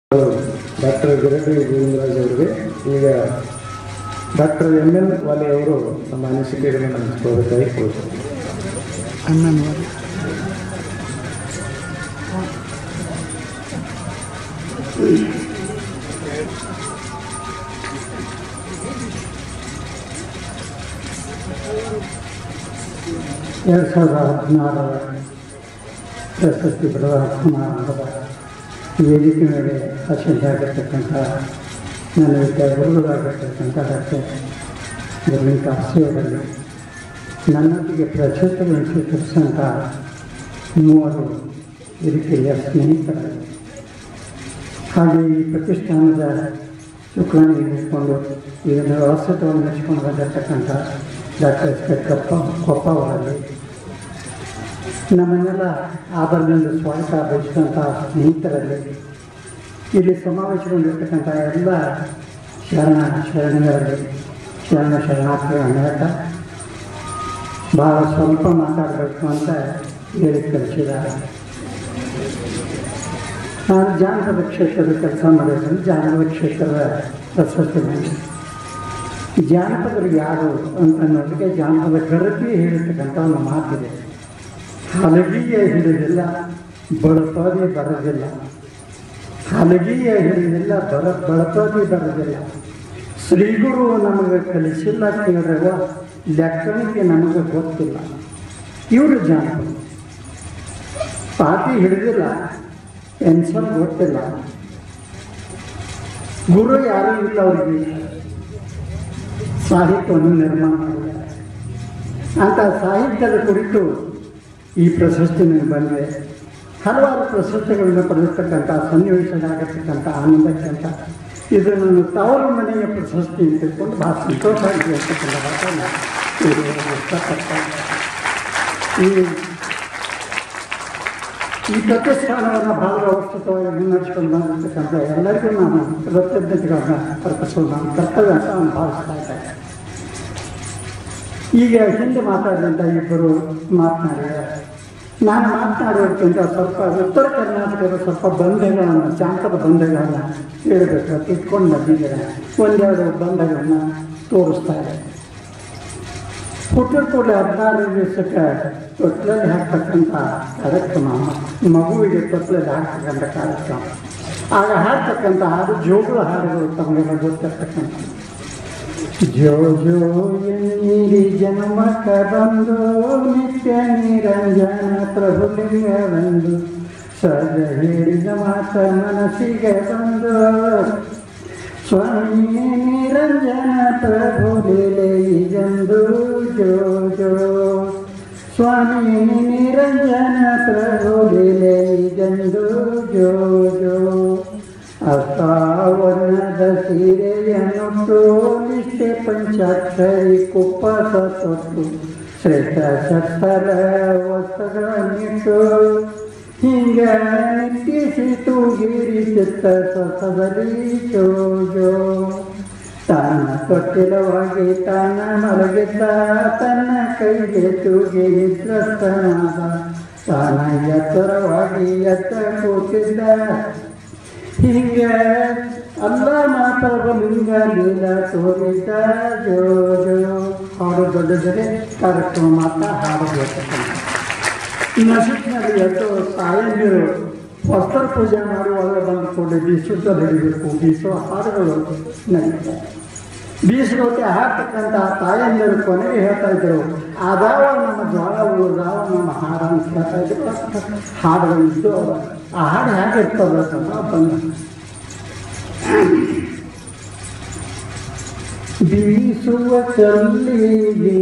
doctor ಗಿರಟಿ Govindaraj ಅವರಿಗೆ ಈಗ doctor M N ವಾಲೆ ಅವರು ನಮ್ಮ ಅನಿಸಿಕೆಗಳನ್ನು ಹಂಚಿಕೊಳ್ಳಬೇಕಾಗಿ ಕೋರ್ತಾರೆ ಹನ್ನೊಂದು ಎರಡು ಸಾವಿರದ ಹದಿನಾರರ ಪ್ರಶಸ್ತಿ ಪಡೆದ ಸಮಾರಂಭದ ವೇದಿಕೆ ಮೇಲೆ ಅಧ್ಯಕ್ಷರಾಗಿರ್ತಕ್ಕಂಥ ನನ್ನ ವಿದ್ಯಾಗುರುಗಳಾಗಿರ್ತಕ್ಕಂಥ ಡಾಕ್ಟರ್ ಗೋವಿಂದ ಅವರಲ್ಲಿ ನನ್ನೊಟ್ಟಿಗೆ ಪ್ರಶಸ್ತಿಗಳನ್ನು ಸ್ವೀಕರಿಸಿದಂಥ ಮೂವರು ವೇದಿಕೆಯ ಸ್ನೇಹಿತರಾಗಿ ಹಾಗೆ ಈ ಪ್ರತಿಷ್ಠಾನದ ಶುಕ್ರಾಣಿ ಹಿಡಿದುಕೊಂಡು ಇದನ್ನು ವ್ಯವಸ್ಥಿತವನ್ನು ನಡೆಸಿಕೊಂಡು ಬಂದಿರತಕ್ಕಂಥ ಡಾಕ್ಟರ್ ಎಸ್ ಕೆ ಕಪ್ಪ ಕೊಪ್ಪ ಅವರಲ್ಲಿ ನಮ್ಮನ್ನೆಲ್ಲ ಆಭರಣದಿಂದ ಸ್ವಾಗತ ಬಯಸಿದಂಥ ಸ್ನೇಹಿತರಲ್ಲಿ ಇಲ್ಲಿ ಸಮಾವೇಶಗೊಂಡಿರ್ತಕ್ಕಂಥ ಎಲ್ಲ ಶರಣ ಶರಣಗಳಲ್ಲಿ ಶರಣ ಶರಣಾರ್ಥಿಗಳನ್ನು ಹೇಳ್ತಾ ಭಾಳ ಸ್ವಲ್ಪ ಮಾತಾಡಬೇಕು ಅಂತ ಹೇಳಿ ಕಳಿಸಿದ್ದಾರೆ ನಾನು ಜಾನಪದ ಕ್ಷೇತ್ರದ ಕೆಲಸ ಮಾಡಿದ್ದೀನಿ ಜಾನಪದ ಕ್ಷೇತ್ರದ ಪ್ರಶಸ್ತಿ ಬಂದಿದೆ ಜಾನಪದರು ಯಾರು ಅಂತ ಅನ್ನೋದಕ್ಕೆ ಜಾನಪದ ಗರತಿ ಹೇಳಿರ್ತಕ್ಕಂಥ ಒಂದು ಮಾತಿದೆ ಹಲಗಿಯ ಹಿಡಿದಿಲ್ಲ ಬಳಪದಿ ಬರೋದಿಲ್ಲ ಹಲಗಿಯ ಹಿಡಿದಿಲ್ಲ ಬರ ಬಳಪದಿ ಬರೋದಿಲ್ಲ ಶ್ರೀಗುರು ನಮಗೆ ಕಲಿಸಿಲ್ಲ ಕೇಳಿರುವ ಲೆಕ್ಕಣಿಕೆ ನಮಗೆ ಗೊತ್ತಿಲ್ಲ ಇವರು ಜಾನಪದ ಪಾಟಿ ಹಿಡಿದಿಲ್ಲ ಎನ್ಸಲ್ ಗೊತ್ತಿಲ್ಲ ಗುರು ಯಾರೂ ಇಲ್ಲ ಅವರಿಗೆ ಸಾಹಿತ್ಯವನ್ನು ನಿರ್ಮಾಣ ಮಾಡಿದ್ದಾರೆ ಅಂತ ಸಾಹಿತ್ಯದ ಕುರಿತು ಈ ಪ್ರಶಸ್ತಿ ನನಗೆ ಬಂದಿದೆ ಹಲವಾರು ಪ್ರಶಸ್ತಿಗಳನ್ನು ಪಡೆದಿರ್ತಕ್ಕಂಥ ಸನ್ನಿವೇಶದಾಗಿರ್ತಕ್ಕಂಥ ಆನಂದಕ್ಕಂತ ಇದು ನನ್ನ ತವರು ಮನೆಯ ಪ್ರಶಸ್ತಿ ಅಂತ ತಿಳ್ಕೊಂಡು ಭಾಳ ಸಂತೋಷ ಆಗಿದೆ ಅಂತಕ್ಕಂಥ ಮಾತನ್ನು ಇದು ಇಷ್ಟಪಡ್ತಾರೆ ಈ ಈ ಪ್ರತಿಷ್ಠಾನವನ್ನು ಬಹಳ ವ್ಯವಸ್ಥಿತವಾಗಿ ಮುನ್ನಡೆಸ್ಕೊಂಡು ಬಂದಿರ್ತಕ್ಕಂಥ ಎಲ್ಲರಿಗೂ ನಾನು ಕೃತಜ್ಞತೆಗಳನ್ನ ಅರ್ಪಿಸೋದು ನಾನು ಕರ್ತವ್ಯ ಅಂತ ನಾನು ಭಾವಿಸ್ತಾ ಇದ್ದೇನೆ ಈಗ ಹಿಂದೆ ಮಾತಾಡಿದಂಥ ಇಬ್ಬರು ಮಾತನಾಡಿದ್ದಾರೆ ನಾನು ಮಾತನಾಡೋದಕ್ಕಿಂತ ಸ್ವಲ್ಪ ಉತ್ತರ ಕರ್ನಾಟಕದ ಸ್ವಲ್ಪ ಬಂಧೆಗಳನ್ನು ಜಾನಪದ ಬಂಧೆಗಳನ್ನು ಹೇಳಬೇಕು ಅಂತ ಇಟ್ಕೊಂಡು ಬಂದಿದ್ದಾರೆ ಒಂದೆರಡು ಬಂಧೆಗಳನ್ನು ತೋರಿಸ್ತಾ ಇದೆ ಹುಟ್ಟಿದ ಕೂಡಲೇ ಹದಿನಾರು ದಿವಸಕ್ಕೆ ತೊಟ್ಲಲ್ಲಿ ಹಾಕ್ತಕ್ಕಂಥ ಕಾರ್ಯಕ್ರಮ ಮಗುವಿಗೆ ತೊಟ್ಲಲ್ಲಿ ಹಾಕ್ತಕ್ಕಂಥ ಕಾರ್ಯಕ್ರಮ ಆಗ ಹಾಡ್ತಕ್ಕಂಥ ಹಾಡು ಜೋಗುಳ ಹಾಡುಗಳು ತಮಗೆಲ್ಲ ಗೊತ್ತಿರ್ತಕ್ಕಂಥ ಜೋ ಜೋ ಎನ್ನಿರಿ ಜನ್ಮಕ ಬಂದು ನಿತ್ಯ ನಿರಂಜನ ಪ್ರಭುಲಿಂಗವೆಂದು ಸದ ಹೇಳಿದ ಮಾತ ಮನಸ್ಸಿಗೆ ಬಂದು ಸ್ವಾಮಿ ನಿರಂಜನ ಪ್ರಭು ಲೀಲೆಯೆಂದು ಜೋ ಜೋ ಸ್ವಾಮಿ ನಿರಂಜನ ಪ್ರಭು ಲೀಲೆಯೆಂದು ಜೋ ಜೋ ಅಷ್ಟಾವರ್ಣದ ಸೀರೆಯನ್ನುಟ್ಟು ನಿಷ್ಠೆ ಪಂಚಾಕ್ಷರಿ ಕುಪ್ಪಸ ತೊಟ್ಟು ಶ್ರೇಷ್ಠ ಶಸ್ತ್ರ ವಸ್ತ್ರಗಳನ್ನಿಟ್ಟು ಹಿಂಗ ನಿಟ್ಟಿಸಿ ತೂಗಿರಿ ಚಿತ್ತ ಸ್ವಸದಲ್ಲಿ ಜೋ ಜೋ ತಾನ ತೊಟ್ಟಿಲವಾಗಿ ತಾನ ಮಲಗಿದ್ದ ತನ್ನ ಕೈಗೆ ತೂಗಿ ನಿದ್ರಸ್ತನಾದ ತಾನ ಎತ್ತರವಾಗಿ ಎತ್ತ ಕೂತಿದ್ದ ಹಿಂಗ ಅಲ್ಲ ಮಾತಾಡುವ ಲಿಂಗ ಲೀಲ ತೋರಿದ್ದ ಜೋ ಜೋ ಹಾಡು ದೊಡ್ಡದರೆ ಕಾರ್ಯಕ್ರಮ ಮಾತ್ರ ಹಾಡಬೇಕಂತ ನಸುಕಿನಲ್ಲಿ ಎಷ್ಟೋ ತಾಯಂದಿರು ವಸ್ತ್ರ ಪೂಜೆ ಮಾಡುವಾಗ ಬಂದುಕೊಂಡು ಬೀಸುತ್ತಲ್ಲಿ ಹಿಡಿಬೇಕು ಬೀಸೋ ಹಾಡುಗಳು ನಡೀತವೆ ಬೀಸುಗೋತೆ ಹಾಕ್ತಕ್ಕಂಥ ತಾಯಂದಿರು ಕೊನೆಗೆ ಹೇಳ್ತಾ ಇದ್ರು ಅದಾವ ನಮ್ಮ ಜ್ವಾಳ ಉಳಿದಾವ ನಮ್ಮ ಹಾಡ ಅಂತ ಹೇಳ್ತಾ ಇದ್ರು ಹಾಡುಗಳಿದ್ದು ಆ ಹಾಡು ಹೇಗಿರ್ತದೆ ಅಂತ ಬಂದು ಬೀಸುವ ಕಲ್ಲಿಗೆ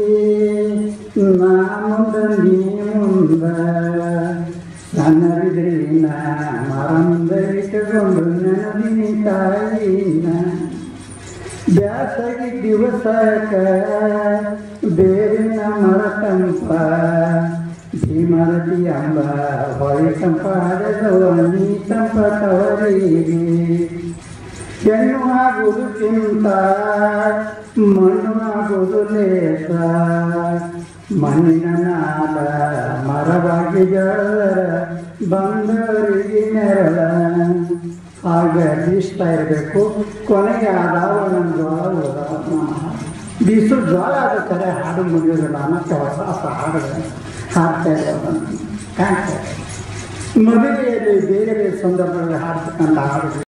ನಾ ಮುಂದ ನೀ ಮುಂದ ಸಣ್ಣರಿದ್ರಿ ನಾ ಮರಂದ ಇಟ್ಟುಕೊಂಡು ನೆನದಿನಿ ತಾಯಿನ ಬ್ಯಾಸಗಿ ದಿವಸಕ ಬೇರಿನ ಮರತಂಪ ಭೀಮರತಿ ಅಂಬ ಹೊಳಿ ತಂಪ ಹಡೆದವ ನೀ ತಂಪ ತವರಿಗೆ ಹೆಣ್ಣು ಆಗುವುದಕ್ಕಿಂತ ಮಣ್ಣು ಆಗುವುದು ಲೇಸ ಮಣ್ಣಿನ ನಾದ ಮರವಾಗಿ ಬಂದವರಿಗೆ ನೆರಳ ಹಾಗೆ ಬೀಸ್ತಾ ಇರಬೇಕು ಕೊನೆಗೆ ಆ ರಾವಣನ ಜ್ವಾಳ ಉಳಿದವ ನಮಃ ಬೀಸು ಜ್ವಾಳ ಆದ ಕರೆ ಹಾಡು ಮುಗಿಯೋದಿಲ್ಲ ಮತ್ತೆ ಹೊಸ ಹೊಸ ಹಾಡುಗಳು ಹಾಡ್ತಾ ಇರೋದನ್ನು ಕಾಣ್ತಾ ಇದೆ ಮದುವೆಯಲ್ಲಿ ಬೇರೆ ಬೇರೆ ಸಂದರ್ಭಗಳಲ್ಲಿ ಹಾಡ್ತಕ್ಕಂಥ ಹಾಡುಗಳು